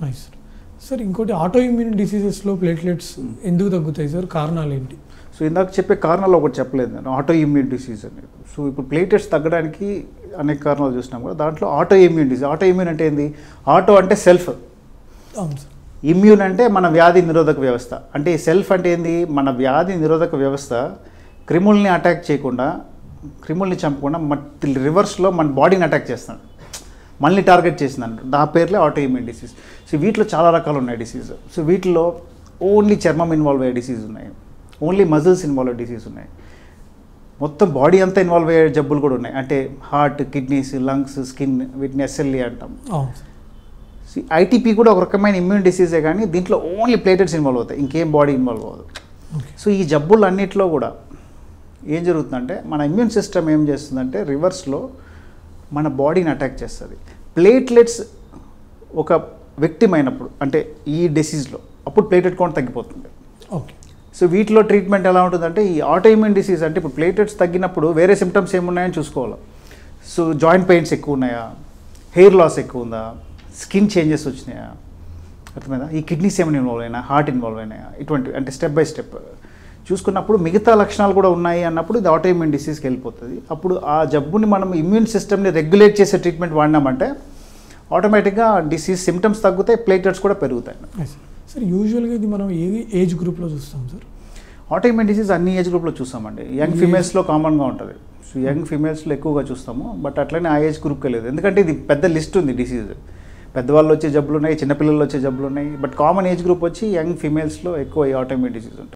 Nice sir sir ఇంకోటి autoimmune డిసీజెస్లో platelets ఎందుకు తగ్గుతాయి సార్ కారణాలు ఏంటి సో ఇందాక చెప్పే కారణాలు ఒకటి చెప్పలేదు నేను ఆటో ఇమ్యూన్ డిసీజ్ అనేది సో ఇప్పుడు ప్లేటెట్స్ తగ్గడానికి అనేక కారణాలు చూసినాం కూడా దాంట్లో autoimmune disease autoimmune అంటే ఏంది ఆటో అంటే సెల్ఫ్ అవును సార్ ఇమ్యూన్ అంటే మన వ్యాధి నిరోధక వ్యవస్థ అంటే ఈ సెల్ఫ్ అంటే ఏంది మన వ్యాధి నిరోధక వ్యవస్థ క్రిముల్ని అటాక్ చేయకుండా క్రిముల్ని చంపకుండా మన రివర్స్లో మన బాడీని అటాక్ చేస్తాడు మళ్ళీ టార్గెట్ చేసిందంట నా పేర్లే ఆటో ఇమ్యూన్ డిసీజ్ సో వీటిలో చాలా రకాలు ఉన్నాయి డిసీజ్ సో వీటిలో ఓన్లీ చర్మం ఇన్వాల్వ్ అయ్యే డిసీజ్ ఉన్నాయి ఓన్లీ మజిల్స్ ఇన్వాల్వ్ అయ్యే డిసీజ్ ఉన్నాయి మొత్తం బాడీ అంతా ఇన్వాల్వ్ అయ్యే జబ్బులు కూడా ఉన్నాయి అంటే హార్ట్ కిడ్నీస్ లంగ్స్ స్కిన్ వీటిని ఎస్ఎల్ఈ అంటాం అవును సార్ ఐటీపీ కూడా ఒక రకమైన ఇమ్యూన్ డిసీజే కానీ దీంట్లో ఓన్లీ ప్లేటెట్స్ ఇన్వాల్వ్ అవుతాయి ఇంకేం బాడీ ఇన్వాల్వ్ అవ్వదు ఓకే సో ఈ జబ్బులు అన్నిట్లో కూడా ఏం జరుగుతుందంటే మన ఇమ్యూన్ సిస్టమ్ ఏం చేస్తుందంటే రివర్స్లో మన బాడీని అటాక్ చేస్తుంది ప్లేట్లెట్స్ ఒక విక్టిమ్ అయినప్పుడు అంటే ఈ డిసీజ్లో అప్పుడు ప్లేటెట్ కౌంట్ తగ్గిపోతుంది ఓకే సో వీటిలో ట్రీట్మెంట్ ఎలా ఉంటుందంటే ఈ ఆటోఇమ్యూన్ డిసీజ్ అంటే ఇప్పుడు ప్లేటెట్స్ తగ్గినప్పుడు వేరే సిమ్టమ్స్ ఏమున్నాయని చూసుకోవాలి సో జాయింట్ పెయిన్స్ ఎక్కువ ఉన్నాయా హెయిర్ లాస్ ఎక్కువ ఉందా స్కిన్ చేంజెస్ వచ్చినాయా అర్థమైందా ఈ కిడ్నీస్ ఏమైనా ఇన్వాల్వ్ అయినా హార్ట్ ఇన్వాల్వ్ అయినాయా ఇటువంటి అంటే స్టెప్ బై స్టెప్ చూసుకున్నప్పుడు మిగతా లక్షణాలు కూడా ఉన్నాయి అన్నప్పుడు ఇది ఆటోఇమ్యూన్ డిసీజ్కి వెళ్ళిపోతుంది అప్పుడు ఆ జబ్బుని మనం ఇమ్యూన్ సిస్టమ్ని రెగ్యులేట్ చేసే ట్రీట్మెంట్ వాడినామంటే ఆటోమేటిక్గా డిసీజ్ సిమ్టమ్స్ తగ్గుతాయి ప్లేటెట్స్ కూడా పెరుగుతాయి నైస్ సార్ యూజువల్గా ఇది మనం ఏ ఏజ్ గ్రూప్లో చూస్తాం సార్ ఆటోఇమ్యూన్ డిసీజ్ అన్ని ఏజ్ గ్రూప్లో చూస్తామండి యంగ్ Yes. ఫీమేల్స్లో కామన్గా ఉంటుంది సో యంగ్ ఫీమేల్స్లో ఎక్కువగా చూస్తాము బట్ అట్లనే ఆ ఏజ్ గ్రూప్కి లేదు ఎందుకంటే ఇది పెద్ద లిస్ట్ ఉంది డిసీజ్ పెద్దవాళ్ళు వచ్చే జబ్బులు ఉన్నాయి చిన్నపిల్లలు వచ్చే జబ్బులు ఉన్నాయి బట్ కామన్ ఏజ్ గ్రూప్ వచ్చి యంగ్ ఫీమేల్స్లో ఎక్కువ ఈ ఆటోఇమ్యూన్ డిసీజ్ ఉంటుంది